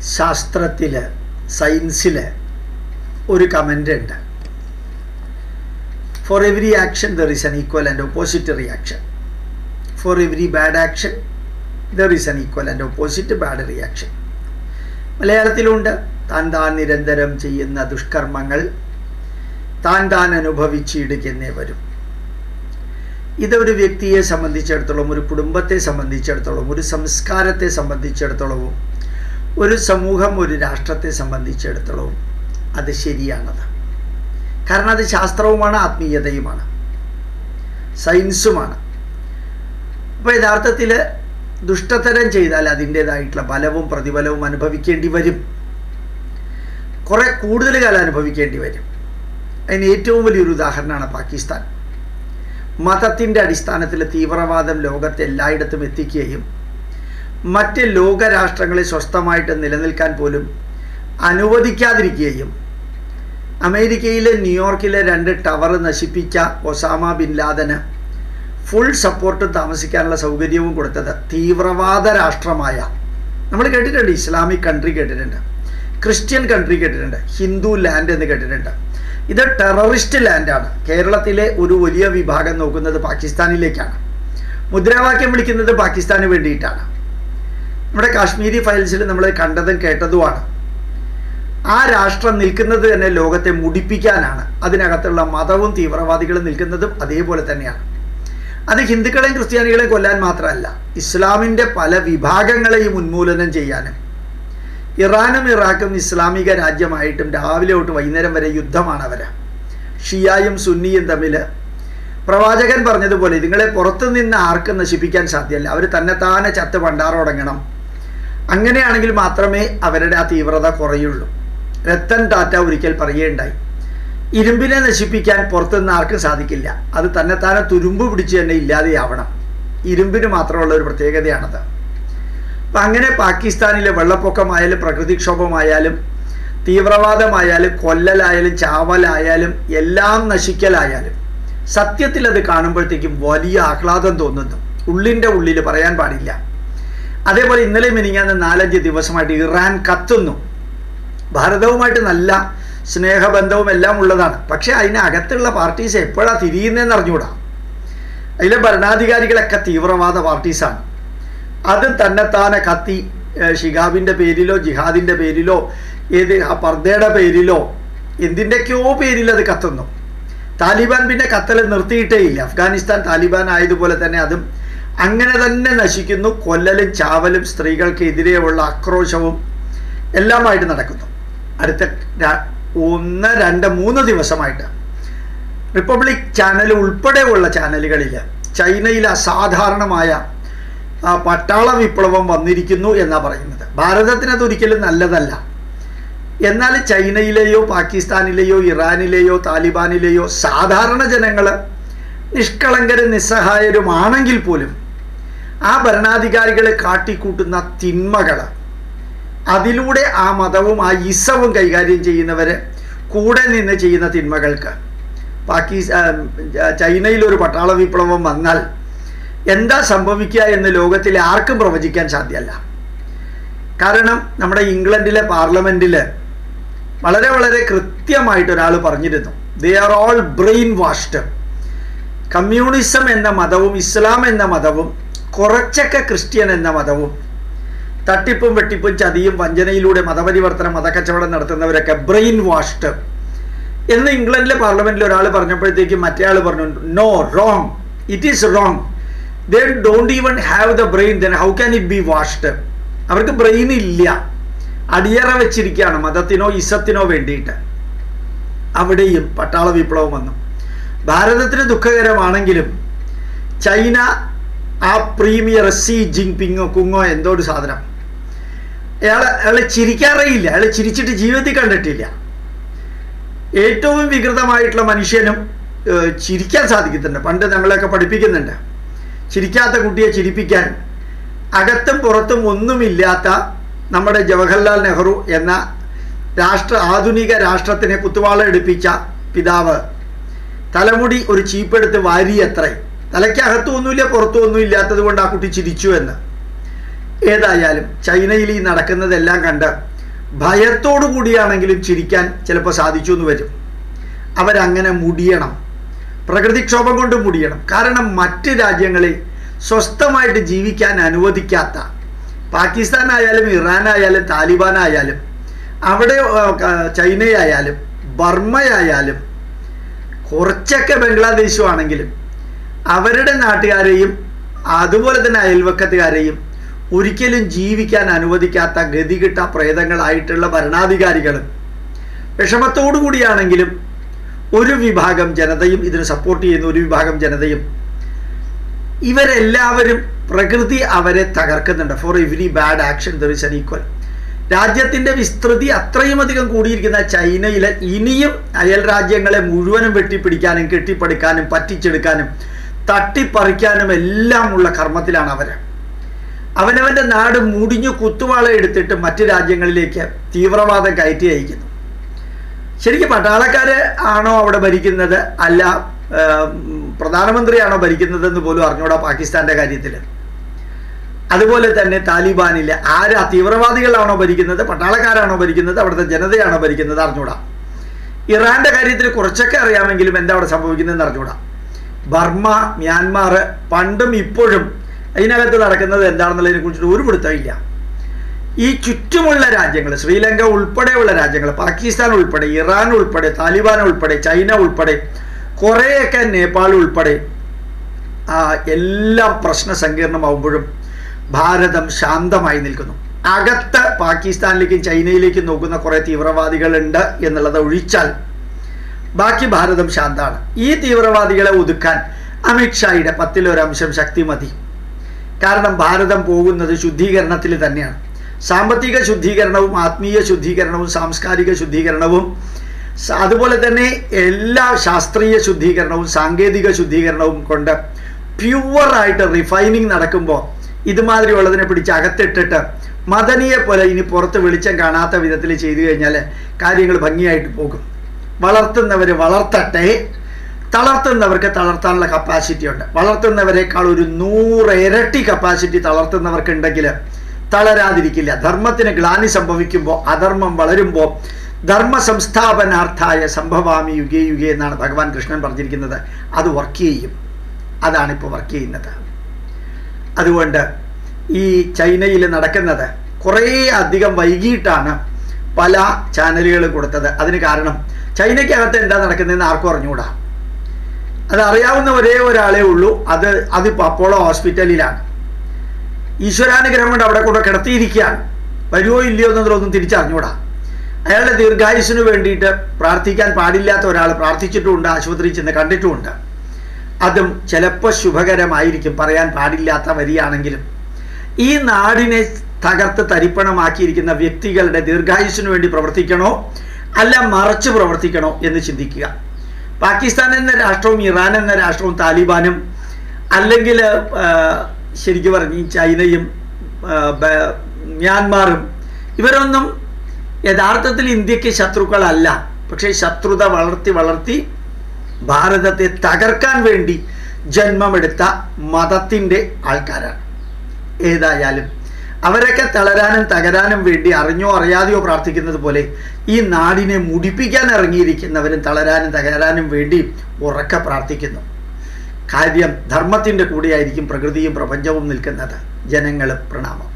ശാസ്ത്രത്തിൽ സയൻസിൽ ഒരു കമൻ്റ് ഉണ്ട് for every action there is an equal and opposite reaction for every bad action there is an equal and opposite bad reaction മലയാളത്തിലുണ്ട് താൻ താൻ നിരന്തരം ചെയ്യുന്ന ദുഷ്കർമ്മങ്ങൾ താൻ താൻ അനുഭവിച്ചിടുകെന്നേ വരും ഇതൊരു വ്യക്തിയെ സംബന്ധിച്ചിടത്തോളം ഒരു കുടുംബത്തെ സംബന്ധിച്ചിടത്തോളം ഒരു സംസ്കാരത്തെ സംബന്ധിച്ചിടത്തോളവും ഒരു സമൂഹം ഒരു രാഷ്ട്രത്തെ സംബന്ധിച്ചിടത്തോളവും അത് ശരിയാണത് കാരണം അത് ശാസ്ത്രവുമാണ് ആത്മീയതയുമാണ് സയൻസുമാണ് അപ്പോൾ യഥാർത്ഥത്തിൽ ദുഷ്ടതരം ചെയ്താൽ അതിൻ്റേതായിട്ടുള്ള ബലവും പ്രതിഫലവും അനുഭവിക്കേണ്ടി വരും കുറേ കൂടുതൽ കാലം അനുഭവിക്കേണ്ടി വരും അതിന് ഏറ്റവും വലിയൊരു ഉദാഹരണമാണ് പാകിസ്ഥാൻ മതത്തിൻ്റെ അടിസ്ഥാനത്തിൽ തീവ്രവാദം ലോകത്തെ എല്ലായിടത്തും എത്തിക്കുകയും മറ്റ് ലോകരാഷ്ട്രങ്ങളെ സ്വസ്ഥമായിട്ട് നിലനിൽക്കാൻ പോലും അനുവദിക്കാതിരിക്കുകയും അമേരിക്കയിലെ ന്യൂയോർക്കിലെ രണ്ട് ടവർ നശിപ്പിച്ച ഒസാമ ബിൻ ലാദന് ഫുൾ സപ്പോർട്ട് താമസിക്കാനുള്ള സൗകര്യവും കൊടുത്തത് തീവ്രവാദ രാഷ്ട്രമായ നമ്മൾ കേട്ടിട്ടുണ്ട് ഇസ്ലാമിക് കൺട്രി കേട്ടിട്ടുണ്ട് ക്രിസ്ത്യൻ കൺട്രി കേട്ടിട്ടുണ്ട് ഹിന്ദു ലാൻഡ് എന്ന് കേട്ടിട്ടുണ്ട് ഇത് ടെററിസ്റ്റ് ലാൻഡാണ് കേരളത്തിലെ ഒരു വലിയ വിഭാഗം നോക്കുന്നത് പാകിസ്ഥാനിലേക്കാണ് മുദ്രാവാക്യം വിളിക്കുന്നത് പാകിസ്ഥാന് വേണ്ടിയിട്ടാണ് നമ്മുടെ കാശ്മീരി ഫയൽസിൽ നമ്മൾ കണ്ടതും കേട്ടതുമാണ് ആ രാഷ്ട്രം നിൽക്കുന്നത് തന്നെ ലോകത്തെ മുടിപ്പിക്കാനാണ് അതിനകത്തുള്ള മതവും തീവ്രവാദികളും നിൽക്കുന്നതും അതേപോലെ തന്നെയാണ് അത് ഹിന്ദുക്കളെയും ക്രിസ്ത്യാനികളെയും കൊല്ലാൻ മാത്രമല്ല ഇസ്ലാമിൻ്റെ പല വിഭാഗങ്ങളെയും ഉന്മൂലനം ചെയ്യാനും ഇറാനും ഇറാഖും ഇസ്ലാമിക രാജ്യമായിട്ടും രാവിലെ തൊട്ട് വൈകുന്നേരം വരെ യുദ്ധമാണ് അവർ ഷിയായും സുന്നിയും തമ്മിൽ പ്രവാചകൻ പറഞ്ഞതുപോലെ ഇതുങ്ങളെ പുറത്തു നിന്ന് ആർക്കും നശിപ്പിക്കാൻ സാധ്യമല്ല അവർ തന്നെത്താനെ ചത്ത് പണ്ടാറോടങ്ങണം അങ്ങനെയാണെങ്കിൽ മാത്രമേ അവരുടെ ആ തീവ്രത കുറയുള്ളൂ രത്തൻ ടാറ്റ ഒരിക്കൽ പറയുകയുണ്ടായി ഇരുമ്പിനെ നശിപ്പിക്കാൻ പുറത്തുനിന്ന് ആർക്കും സാധിക്കില്ല അത് തന്നെത്താനെ തുരുമ്പ് പിടിച്ച് തന്നെ ഇല്ലാതെയാവണം ഇരുമ്പിന് മാത്രമുള്ള ഒരു പ്രത്യേകതയാണത് അപ്പം അങ്ങനെ പാകിസ്ഥാനിലെ വെള്ളപ്പൊക്കമായാലും പ്രകൃതിക്ഷോഭമായാലും തീവ്രവാദമായാലും കൊല്ലലായാലും ചാവലായാലും എല്ലാം നശിക്കലായാലും സത്യത്തിൽ അത് കാണുമ്പോഴത്തേക്കും വലിയ ആഹ്ലാദം തോന്നുന്നു ഉള്ളിൻ്റെ ഉള്ളിൽ പറയാൻ പാടില്ല അതേപോലെ ഇന്നലെ മിനിങ്ങാന്ന് നാലഞ്ച് ദിവസമായിട്ട് ഇറാൻ കത്തുന്നു ഭാരതവുമായിട്ട് നല്ല സ്നേഹബന്ധവും എല്ലാം ഉള്ളതാണ് പക്ഷേ അതിനകത്തുള്ള പാർട്ടീസ് എപ്പോഴാണ് തിരിയുന്നതെന്ന് അറിഞ്ഞുകൂടാ അതിലെ ഭരണാധികാരികളൊക്കെ തീവ്രവാദ പാർട്ടീസാണ് അത് തന്നെത്താനെ കത്തി ഷിഹാബിൻ്റെ പേരിലോ ജിഹാദിൻ്റെ പേരിലോ ഏത് ആ പർദ്ദയുടെ പേരിലോ എന്തിൻ്റെയൊക്കെയോ പേരിൽ അത് കത്തുന്നു താലിബാൻ പിന്നെ കത്തൽ നിർത്തിയിട്ടേ ഇല്ല അഫ്ഗാനിസ്ഥാൻ താലിബാൻ ആയതുപോലെ തന്നെ അതും അങ്ങനെ തന്നെ നശിക്കുന്നു കൊല്ലലും ചാവലും സ്ത്രീകൾക്കെതിരെയുള്ള ആക്രോശവും എല്ലാമായിട്ട് നടക്കുന്നു അടുത്ത ഒന്ന് രണ്ട് മൂന്ന് ദിവസമായിട്ട് റിപ്പബ്ലിക് ചാനൽ ഉൾപ്പെടെയുള്ള ചാനലുകളിൽ ചൈനയിൽ അസാധാരണമായ പട്ടാള വിപ്ലവം വന്നിരിക്കുന്നു എന്നാണ് പറയുന്നത് ഭാരതത്തിന് അതൊരിക്കലും നല്ലതല്ല എന്നാൽ ചൈനയിലെയോ പാകിസ്ഥാനിലെയോ ഇറാനിലെയോ താലിബാനിലെയോ സാധാരണ ജനങ്ങൾ നിഷ്കളങ്കരും നിസ്സഹായരുമാണെങ്കിൽ പോലും ആ ഭരണാധികാരികളെ കാട്ടിക്കൂട്ടുന്ന തിന്മകൾ അതിലൂടെ ആ മതവും ആ ഇസവും കൈകാര്യം ചെയ്യുന്നവർ കൂടെ നിന്ന് ചെയ്യുന്ന തിന്മകൾക്ക് പാകിസ്ഥാൻ ചൈനയിൽ ഒരു പട്ടാള വിപ്ലവം വന്നാൽ എന്താ സംഭവിക്കുക എന്ന് ലോകത്തിലെ ആർക്കും പ്രവചിക്കാൻ സാധ്യമല്ല കാരണം നമ്മുടെ ഇംഗ്ലണ്ടിലെ പാർലമെൻറ്റിൽ വളരെ വളരെ കൃത്യമായിട്ട് ഒരാൾ പറഞ്ഞിരുന്നു they are all brainwashed communism എന്ന മതവും ഇസ്ലാം എന്ന മതവും കുറച്ചൊക്കെ ക്രിസ്ത്യൻ എന്ന മതവും തട്ടിപ്പും വെട്ടിപ്പും ചതിയും വഞ്ചനയിലൂടെ മതപരിവർത്തനം മതക്കച്ചവടം നടത്തുന്നവരൊക്കെ ബ്രെയിൻ വാഷ്ഡ് എന്ന് ഇംഗ്ലണ്ടിലെ പാർലമെന്റിൽ ഒരാൾ പറഞ്ഞപ്പോഴത്തേക്കും മറ്റേ ആൾ പറഞ്ഞു no wrong it is wrong they don't even have the brain then how can it be washed അവർക്ക് ബ്രെയിൻ ഇല്ല അടിയറ വെച്ചിരിക്കുകയാണ് മതത്തിനോ ഇസത്തിനോ വേണ്ടിയിട്ട് അവിടെയും പട്ടാള വിപ്ലവം വന്നു ഭാരതത്തിന് ദുഃഖകരമാണെങ്കിലും ചൈന ആ പ്രീമിയർ സി ജിങ് പിങ്ങോ കുങ്ങോ എന്തോ ഒരു സാധനം അയാൾ അയാൾ ചിരിക്കാറേയില്ല അയാൾ ചിരിച്ചിട്ട് ജീവിതത്തിൽ കണ്ടിട്ടില്ല ഏറ്റവും വികൃതമായിട്ടുള്ള മനുഷ്യനും ചിരിക്കാൻ സാധിക്കുന്നുണ്ട് പണ്ട് നമ്മളെയൊക്കെ പഠിപ്പിക്കുന്നുണ്ട് ചിരിക്കാത്ത കുട്ടിയെ ചിരിപ്പിക്കാൻ അകത്തും പുറത്തും ഒന്നുമില്ലാത്ത നമ്മുടെ ജവഹർലാൽ നെഹ്റു എന്ന രാഷ്ട്ര ആധുനിക രാഷ്ട്രത്തിനെ കുത്തുവാള എടുപ്പിച്ച പിതാവ് തലമുടി ഒരു ചീപ്പെടുത്ത് വാരിയത്രേ തലയ്ക്കകത്തും ഒന്നുമില്ല പുറത്തും ഒന്നും ഇല്ലാത്തത് കൊണ്ട് ആ കുട്ടി ചിരിച്ചു എന്ന് ഏതായാലും ചൈനയിൽ ഈ നടക്കുന്നതെല്ലാം കണ്ട് ഭയത്തോടു കൂടിയാണെങ്കിലും ചിരിക്കാൻ ചിലപ്പോൾ സാധിച്ചു എന്ന് വരും അവരങ്ങനെ മുടിയണം പ്രകൃതിക്ഷോഭം കൊണ്ട് മുടിയണം കാരണം മറ്റ് രാജ്യങ്ങളിൽ സ്വസ്ഥമായിട്ട് ജീവിക്കാൻ അനുവദിക്കാത്ത പാകിസ്ഥാൻ ആയാലും ഇറാൻ ആയാലും താലിബാൻ ആയാലും അവിടെ ചൈനയായാലും ബർമ്മയായാലും കുറച്ചൊക്കെ ബംഗ്ലാദേശും ആണെങ്കിലും അവരുടെ നാട്ടുകാരെയും അതുപോലെ തന്നെ അയൽവക്കത്തുകാരെയും ഒരിക്കലും ജീവിക്കാൻ അനുവദിക്കാത്ത ഗതികിട്ട പ്രേതങ്ങളായിട്ടുള്ള ഭരണാധികാരികളും വിഷമത്തോടു കൂടിയാണെങ്കിലും ഒരു വിഭാഗം ജനതയും ഇതിന് സപ്പോർട്ട് ചെയ്യുന്ന ഒരു വിഭാഗം ജനതയും ഇവരെല്ലാവരും പ്രകൃതി അവരെ തകർക്കുന്നുണ്ട് for every bad action there is an equal രാജ്യത്തിൻ്റെ വിസ്തൃതി അത്രയും അധികം കൂടിയിരിക്കുന്ന ചൈനയിലെ ഇനിയും അയൽ രാജ്യങ്ങളെ മുഴുവനും വെട്ടിപ്പിടിക്കാനും കെട്ടിപ്പടുക്കാനും പറ്റിച്ചെടുക്കാനും തട്ടിപ്പറിക്കാനും എല്ലാം ഉള്ള കർമ്മത്തിലാണ് അവർ അവനവൻ്റെ നാട് മുടിഞ്ഞു കുത്തുവാള എടുത്തിട്ട് മറ്റ് രാജ്യങ്ങളിലേക്ക് തീവ്രവാദം കയറ്റി അയക്കുന്നു ശരിക്കും പട്ടാളക്കാര് ആണോ അവിടെ ഭരിക്കുന്നത് അല്ല പ്രധാനമന്ത്രിയാണോ ഭരിക്കുന്നതെന്ന് പോലും അറിഞ്ഞൂടാ പാകിസ്ഥാന്റെ കാര്യത്തിൽ അതുപോലെ തന്നെ താലിബാനിലെ ആരാ തീവ്രവാദികളാണോ ഭരിക്കുന്നത് പട്ടാളക്കാരാണോ ഭരിക്കുന്നത് അവിടുത്തെ ജനതയാണോ ഭരിക്കുന്നത് അറിഞ്ഞൂടാ ഇറാന്റെ കാര്യത്തിൽ കുറച്ചൊക്കെ അറിയാമെങ്കിലും എന്താ അവിടെ സംഭവിക്കുന്നതെന്ന് അറിഞ്ഞൂടാ ബർമ്മ മ്യാൻമാർ പണ്ടും ഇപ്പോഴും അതിനകത്ത് നടക്കുന്നത് എന്താണെന്നുള്ളതിനെ കുറിച്ചിട്ട് ഒരു പിടുത്തമില്ല ഈ ചുറ്റുമുള്ള രാജ്യങ്ങൾ ശ്രീലങ്ക ഉൾപ്പെടെയുള്ള രാജ്യങ്ങൾ പാകിസ്ഥാൻ ഉൾപ്പെടെ ഇറാൻ ഉൾപ്പെടെ താലിബാൻ ഉൾപ്പെടെ ചൈന ഉൾപ്പെടെ കുറേയൊക്കെ നേപ്പാൾ ഉൾപ്പെടെ എല്ലാം പ്രശ്ന സങ്കീർണമാവുമ്പോഴും ഭാരതം ശാന്തമായി നിൽക്കുന്നു അകത്ത് പാകിസ്ഥാനിലേക്കും ചൈനയിലേക്കും നോക്കുന്ന കുറേ തീവ്രവാദികളുണ്ട് എന്നുള്ളത് ഒഴിച്ചാൽ ബാക്കി ഭാരതം ശാന്താണ് ഈ തീവ്രവാദികളെ ഒതുക്കാൻ അമിത്ഷായുടെ പത്തിലൊരംശം ശക്തി മതി കാരണം ഭാരതം പോകുന്നത് ശുദ്ധീകരണത്തിൽ തന്നെയാണ് സാമ്പത്തിക ശുദ്ധീകരണവും ആത്മീയ ശുദ്ധീകരണവും സാംസ്കാരിക ശുദ്ധീകരണവും അതുപോലെ തന്നെ എല്ലാ ശാസ്ത്രീയ ശുദ്ധീകരണവും സാങ്കേതിക ശുദ്ധീകരണവും കൊണ്ട് പ്യുവറായിട്ട് റിഫൈനിങ് നടക്കുമ്പോൾ ഇതുമാതിരി ഉള്ളതിനെ പിടിച്ച് അകത്തിട്ടിട്ട് മദനിയെ പോലെ ഇനി പുറത്ത് വെളിച്ചം കാണാത്ത വിധത്തിൽ ചെയ്തു കഴിഞ്ഞാൽ കാര്യങ്ങൾ ഭംഗിയായിട്ട് പോകും വളർത്തുന്നവർ വളർത്തട്ടെ തളർത്തുന്നവർക്ക് തളർത്താനുള്ള കപ്പാസിറ്റി ഉണ്ട് വളർത്തുന്നവരെക്കാൾ ഒരു നൂറ് ഇരട്ടി കപ്പാസിറ്റി തളർത്തുന്നവർക്ക് ഉണ്ടെങ്കിൽ തളരാതിരിക്കില്ല ധർമ്മത്തിന് ഗ്ലാനി സംഭവിക്കുമ്പോൾ അധർമ്മം വളരുമ്പോൾ ധർമ്മ സംസ്ഥാപനാർത്ഥായ സംഭവാമി യുഗേ യുഗേ എന്നാണ് ഭഗവാൻ കൃഷ്ണൻ പറഞ്ഞിരിക്കുന്നത് അത് വർക്ക് ചെയ്യും അതാണ് ഇപ്പോൾ വർക്ക് ചെയ്യുന്നത് അതുകൊണ്ട് ഈ ചൈനയിൽ നടക്കുന്നത് കുറേ അധികം വൈകിട്ടാണ് പല ചാനലുകൾ കൊടുത്തത് അതിന് കാരണം ചൈനയ്ക്കകത്ത് എന്താ നടക്കുന്നതെന്ന് ആർക്കും അറിഞ്ഞുകൂടാ അത് അറിയാവുന്ന ഒരേ ഒരാളേ ഉള്ളൂ അത് അതിപ്പോൾ അപ്പോളോ ഹോസ്പിറ്റലിലാണ് ഈശ്വരാനുഗ്രഹം കൊണ്ട് അവിടെ കൂടെ കിടത്തിയിരിക്കുകയാണ് വരുമോ ഇല്ലയോ എന്നുള്ളതൊന്നും തിരിച്ചറിഞ്ഞൂടാ അയാളുടെ ദീർഘായുസിന് വേണ്ടിയിട്ട് പ്രാർത്ഥിക്കാൻ പാടില്ലാത്ത ഒരാൾ പ്രാർത്ഥിച്ചിട്ടുമുണ്ട് ആശുപത്രിയിൽ ചെന്ന് കണ്ടിട്ടുമുണ്ട് അതും ചിലപ്പോൾ ശുഭകരമായിരിക്കും പറയാൻ പാടില്ലാത്ത വരിയാണെങ്കിലും ഈ നാടിനെ തകർത്ത് തരിപ്പണമാക്കിയിരിക്കുന്ന വ്യക്തികളുടെ ദീർഘായുസിന് വേണ്ടി പ്രവർത്തിക്കണോ അല്ല മറച്ചു പ്രവർത്തിക്കണോ എന്ന് ചിന്തിക്കുക പാകിസ്ഥാൻ എന്ന രാഷ്ട്രവും ഇറാൻ എന്ന രാഷ്ട്രവും താലിബാനും അല്ലെങ്കിൽ ശരിക്കും പറഞ്ഞ് ചൈനയും മ്യാൻമാറും ഇവരൊന്നും യഥാർത്ഥത്തിൽ ഇന്ത്യക്ക് ശത്രുക്കളല്ല പക്ഷേ ശത്രുത വളർത്തി വളർത്തി ഭാരതത്തെ തകർക്കാൻ വേണ്ടി ജന്മമെടുത്ത മതത്തിൻ്റെ ആൾക്കാരാണ് ഏതായാലും അവരൊക്കെ തളരാനും തകരാനും വേണ്ടി അറിഞ്ഞോ അറിയാതെയോ പ്രാർത്ഥിക്കുന്നത് പോലെ ഈ നാടിനെ മുടിപ്പിക്കാൻ ഇറങ്ങിയിരിക്കുന്നവരും തളരാനും തകരാനും വേണ്ടി ഉറക്കെ പ്രാർത്ഥിക്കുന്നു കാര്യം ധർമ്മത്തിൻ്റെ കൂടെയായിരിക്കും പ്രകൃതിയും പ്രപഞ്ചവും നിൽക്കുന്നത് ജനങ്ങൾ പ്രണാമം